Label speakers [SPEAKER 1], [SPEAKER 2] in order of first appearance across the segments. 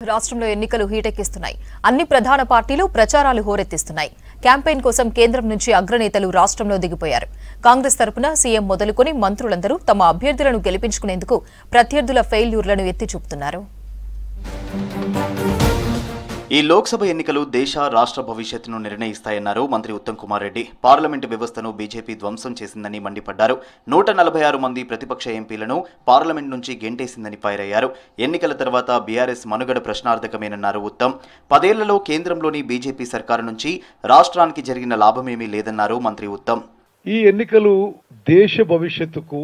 [SPEAKER 1] రాష్ట్రంలో ఎన్నికలు హీటెక్కిస్తున్నాయి అన్ని ప్రధాన పార్టీలు ప్రచారాలు హోరెత్తిస్తున్నాయి క్యాంపెయిన్ కోసం కేంద్రం నుంచి అగ్రనేతలు రాష్ట్రంలో దిగిపోయారు కాంగ్రెస్ తరపున సీఎం మొదలుకొని మంత్రులందరూ తమ అభ్యర్థులను గెలిపించుకునేందుకు ప్రత్యర్థుల ఫెయిల్యూర్లను ఎత్తి చూపుతున్నారు
[SPEAKER 2] ఈ లోక్సభ ఎన్నికలు దేశ రాష్ట్ర భవిష్యత్తును నిర్ణయిస్తాయన్నారు మంత్రి ఉత్తమ్ కుమార్ రెడ్డి పార్లమెంటు వ్యవస్థను బీజేపీ ధ్వంసం చేసిందని మండిపడ్డారు నూట నలభై ఆరు మంది ప్రతిపక్ష ఎంపీలను పార్లమెంట్ నుంచి గెంటేసిందని ఫైరయ్యారు ఎన్నికల తర్వాత బీఆర్ఎస్ మనుగడ ప్రశ్నార్థకమేనన్నారు ఉత్తమ్ పదేళ్లలో కేంద్రంలోని బీజేపీ సర్కారు నుంచి రాష్ట్రానికి జరిగిన లాభమేమీ లేదన్నారు మంత్రి ఉత్తమ్
[SPEAKER 3] ఈ ఎన్నికలు దేశ భవిష్యత్తుకు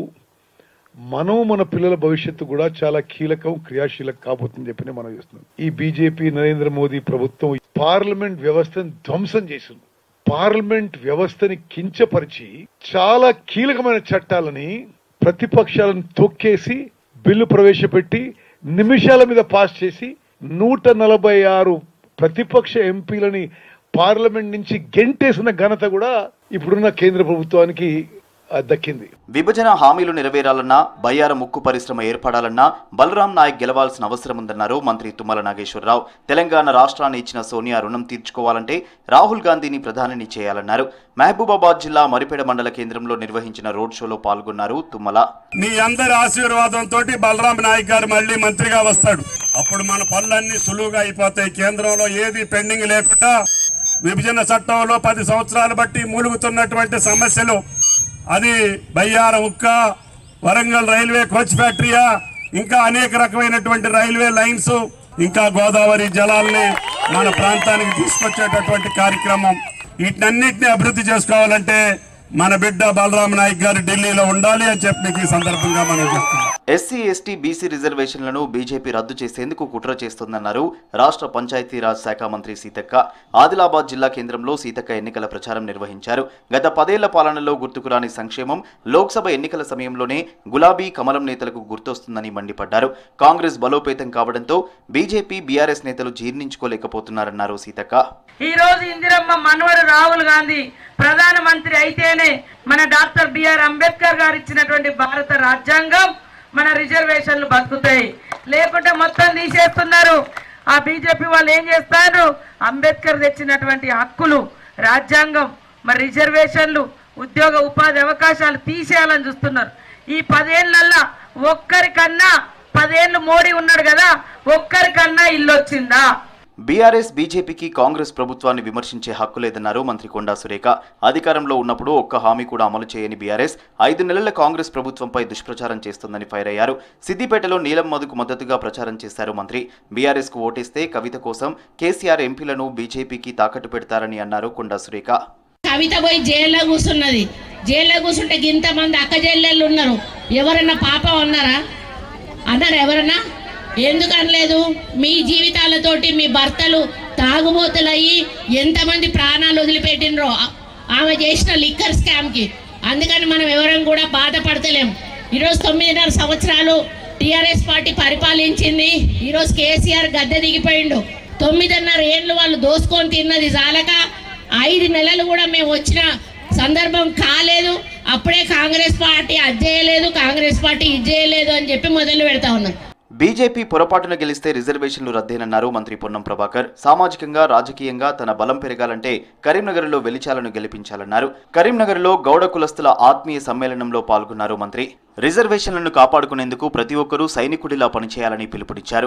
[SPEAKER 3] మనం మన పిల్లల భవిష్యత్తు కూడా చాలా కీలకం క్రియాశీలకం కాబోతుందని చెప్పి మనం చేస్తున్నాం ఈ బీజేపీ నరేంద్ర మోదీ ప్రభుత్వం పార్లమెంట్ వ్యవస్థను ధ్వంసం చేసింది పార్లమెంట్ వ్యవస్థని కించపరిచి చాలా కీలకమైన చట్టాలని ప్రతిపక్షాలను తొక్కేసి బిల్లు ప్రవేశపెట్టి నిమిషాల మీద పాస్ చేసి నూట నలభై ఆరు ప్రతిపక్ష ఎంపీలని పార్లమెంట్ నుంచి గెంటేసిన ఘనత కూడా ఇప్పుడున్న కేంద్ర ప్రభుత్వానికి ఆ, దక్కింది
[SPEAKER 2] విభజన హామీలు నెరవేరాలన్నా బయ్యార ముక్కు పరిశ్రమ ఏర్పడాలన్నా బలరాం నాయక్ గెలవాల్సిన అవసరం ఉందన్నారు మంత్రి తుమ్మల నాగేశ్వరరావు తెలంగాణ రాష్ట్రాన్ని ఇచ్చిన సోనియా రుణం తీర్చుకోవాలంటే రాహుల్ గాంధీని ప్రధానిని చేయాలన్నారు మహబూబాబాద్ జిల్లా మరిపేడ మండల కేంద్రంలో నిర్వహించిన రోడ్ షోలో పాల్గొన్నారు తుమ్మల
[SPEAKER 4] మీ అందరి ఆశీర్వాదంతో బలరాం నాయక్ గారు మళ్ళీ మంత్రిగా వస్తాడు అప్పుడు మన పనులన్నీ సులువుగా అయిపోతాయి కేంద్రంలో ఏది పెండింగ్ లేకుండా విభజన చట్టంలో పది సంవత్సరాలు బట్టి మూలుగుతున్నటువంటి సమస్యలు అది బయ్యార ఉక్క వరంగల్ రైల్వే కోచ్ ఫ్యాక్టరీయా ఇంకా అనేక రకమైనటువంటి రైల్వే లైన్స్ ఇంకా గోదావరి జలాల్ని మన ప్రాంతానికి తీసుకొచ్చేటటువంటి కార్యక్రమం వీటన్నిటిని అభివృద్ధి చేసుకోవాలంటే మన బిడ్డ బలరాం నాయక్ గారు ఢిల్లీలో ఉండాలి అని చెప్పి మీకు ఈ సందర్భంగా మనం చెప్తున్నాం
[SPEAKER 2] ఎస్సీ ఎస్టీ బీసీ రిజర్వేషన్లను బీజేపీ రద్దు చేసేందుకు కుట్ర చేస్తోందన్నారు రాష్ట్ర పంచాయతీరాజ్ శాఖ మంత్రి సీతక్క ఆదిలాబాద్ జిల్లా కేంద్రంలో సీతక్క ఎన్నికల ప్రచారం నిర్వహించారు గత పదేళ్ల పాలనలో గుర్తుకురాని సంక్షేమం లోక్సభ ఎన్నికల సమయంలోనే గులాబీ కమలం నేతలకు గుర్తొస్తుందని మండిపడ్డారు కాంగ్రెస్ బలోపేతం కావడంతో బీజేపీ బీఆర్ఎస్ నేతలు జీర్ణించుకోలేకపోతున్నారన్నారు సీతక్క
[SPEAKER 5] ఈ రోజు ఇందిరమ్మ మనవడు రాహుల్ గాంధీ ప్రధానమంత్రి అయితేనే మన డాక్టర్ బిఆర్ అంబేద్కర్ గారు ఇచ్చినటువంటి భారత రాజ్యాంగం మన రిజర్వేషన్లు బతుకుతాయి లేకుంటే మొత్తం తీసేస్తున్నారు ఆ బీజేపీ వాళ్ళు ఏం చేస్తారు అంబేద్కర్ తెచ్చినటువంటి హక్కులు రాజ్యాంగం మరి రిజర్వేషన్లు ఉద్యోగ ఉపాధి అవకాశాలు తీసేయాలని చూస్తున్నారు ఈ పదేళ్లల్లా ఒక్కరికన్నా పదేళ్ళు మోడీ ఉన్నాడు కదా ఒక్కరికన్నా ఇల్లు వచ్చిందా
[SPEAKER 2] బీఆర్ఎస్ బీజేపీకి కాంగ్రెస్ ప్రభుత్వాన్ని విమర్శించే హక్కు లేదన్నారు మంత్రి కొండా సురేఖ అధికారంలో ఉన్నప్పుడు ఒక్క హామీ కూడా అమలు చేయని బీఆర్ఎస్ ఐదు నెలల కాంగ్రెస్ ప్రభుత్వంపై దుష్ప్రచారం చేస్తుందని ఫైర్ అయ్యారు సిద్దిపేటలో నీలం మధుకు మద్దతుగా ప్రచారం చేశారు మంత్రి బీఆర్ఎస్ కు ఓటేస్తే కవిత కోసం కేసీఆర్ ఎంపీలను బీజేపీకి తాకట్టు పెడతారని అన్నారు కొండా సురేఖ
[SPEAKER 6] కవిత పోయి జైల్లో కూర్చున్నది జైల్లో కూర్చుంటే ఇంతమంది అక్క జైళ్ళు ఉన్నారు ఎవరన్నా పాప ఉన్నారా అన్నారా ఎవరన్నా ఎందుకు అనలేదు మీ జీవితాలతోటి మీ భర్తలు తాగుబోతులయ్యి ఎంతమంది ప్రాణాలు వదిలిపెట్టినరో ఆ- ఆమె చేసిన లిక్కర్ స్కామ్కి అందుకని మనం ఎవరం కూడా బాధపడతలేం ఈరోజు తొమ్మిదిన్నర సంవత్సరాలు టీఆర్ఎస్ పార్టీ పరిపాలించింది ఈరోజు కేసీఆర్ గద్దె దిగిపోయిండు తొమ్మిదిన్నర ఏళ్ళు వాళ్ళు దోసుకొని తిన్నది చాలక ఐదు నెలలు కూడా మేము వచ్చిన సందర్భం కాలేదు అప్పుడే కాంగ్రెస్ పార్టీ అది చేయలేదు కాంగ్రెస్ పార్టీ ఇది చేయలేదు అని చెప్పి మొదలు పెడతా ఉన్నాం
[SPEAKER 2] బీజేపీ పొరపాటున గెలిస్తే రిజర్వేషన్లు రద్దేనన్నారు మంత్రి పొన్నం ప్రభాకర్ సామాజికంగా రాజకీయంగా తన బలం పెరగాలంటే కరీంనగర్లో వెలిచాలను గెలిపించాలన్నారు కరీంనగర్లో గౌడ కులస్తుల ఆత్మీయ సమ్మేళనంలో పాల్గొన్నారు మంత్రి రిజర్వేషన్లను కాపాడుకునేందుకు ప్రతి ఒక్కరూ సైనికుడిలా పనిచేయాలని పిలుపునిచ్చారు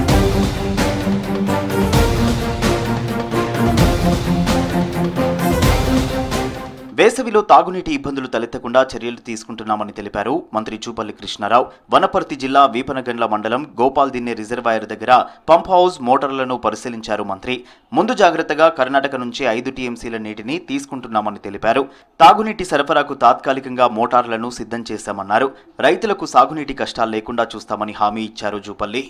[SPEAKER 2] వేసవిలో తాగునీటి ఇబ్బందులు తలెత్తకుండా చర్యలు తీసుకుంటున్నామని తెలిపారు మంత్రి చూపల్లి కృష్ణారావు వనపర్తి జిల్లా వీపనగండ్ల మండలం గోపాల్ దిన్నె రిజర్వాయర్ దగ్గర పంప్ హౌస్ మోటార్లను పరిశీలించారు మంత్రి ముందు జాగ్రత్తగా కర్ణాటక నుంచి ఐదు టీఎంసీల నీటిని తీసుకుంటున్నామని తెలిపారు తాగునీటి సరఫరాకు తాత్కాలికంగా మోటార్లను సిద్ధం చేశామన్నారు రైతులకు సాగునీటి కష్టాలు లేకుండా చూస్తామని హామీ ఇచ్చారు జూపల్లి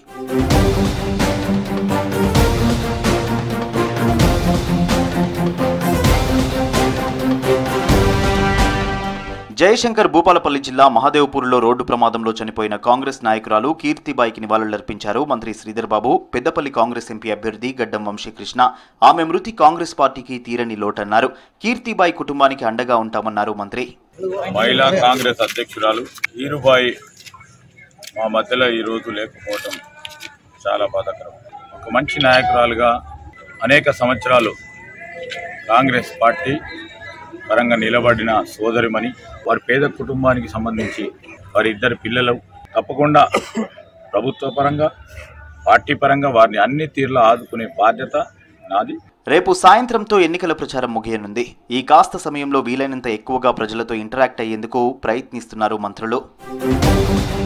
[SPEAKER 2] జయశంకర్ భూపాలపల్లి జిల్లా మహాదేవ్పూర్లో రోడ్డు ప్రమాదంలో చనిపోయిన కాంగ్రెస్ నాయకురాలు కీర్తిబాయికి నివాళులర్పించారు మంత్రి శ్రీధర్ బాబు పెద్దపల్లి కాంగ్రెస్ ఎంపీ అభ్యర్థి గడ్డం వంశీకృష్ణ ఆమె మృతి కాంగ్రెస్ పార్టీకి తీరని లోటన్నారు కీర్తిబాయి కుటుంబానికి అండగా ఉంటామన్నారు మంత్రి
[SPEAKER 7] మహిళా కాంగ్రెస్ అధ్యక్షురాలు ఈరుబాయి మా మధ్యలో ఈరోజు లేకపోవటం చాలా బాధాకరం ఒక మంచి నాయకురాలుగా అనేక సంవత్సరాలు కాంగ్రెస్ పార్టీ పరంగా నిలబడిన సోదరిమణి వారి పేద కుటుంబానికి సంబంధించి వారి ఇద్దరు పిల్లలు తప్పకుండా ప్రభుత్వ పరంగా పార్టీ పరంగా వారిని అన్ని తీర్లా ఆదుకునే బాధ్యత నాది
[SPEAKER 2] రేపు సాయంత్రంతో ఎన్నికల ప్రచారం ముగియనుంది ఈ కాస్త సమయంలో వీలైనంత ఎక్కువగా ప్రజలతో ఇంటరాక్ట్ అయ్యేందుకు ప్రయత్నిస్తున్నారు మంత్రులు